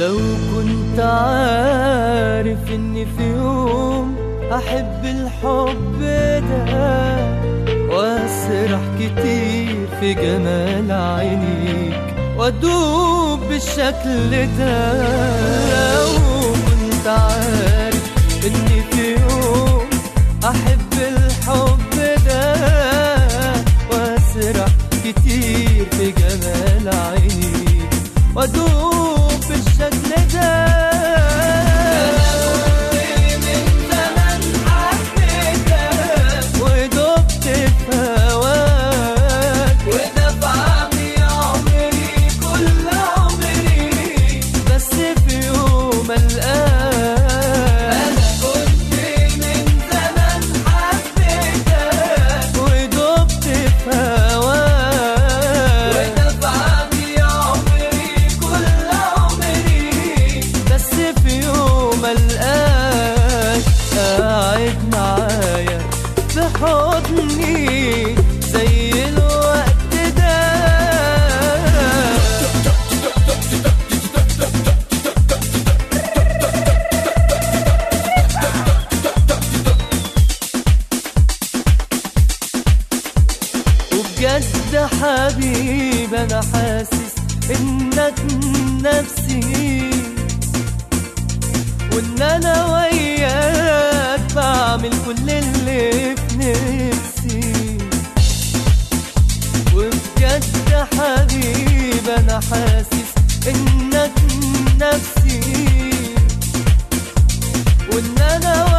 لو كنت عارف اني في يوم احب الحب ده واسرح كتير في جمال عينيك وادوب بالشكل ده لو كنت عارف اني في يوم احب الحب ده واسرح كتير في جمال عينيك وادوب بالشكل ده ودبت في هواك بس في يوم الآن ودبت في هواك بس في يوم الآن قاعد معايا في حضني زي الوقت ده وبجد حبيب انا حاسس انك نفسي وان انا وياك بعمل كل اللي في نفسي وبجد حبيب انا حاسس انك نفسي وان انا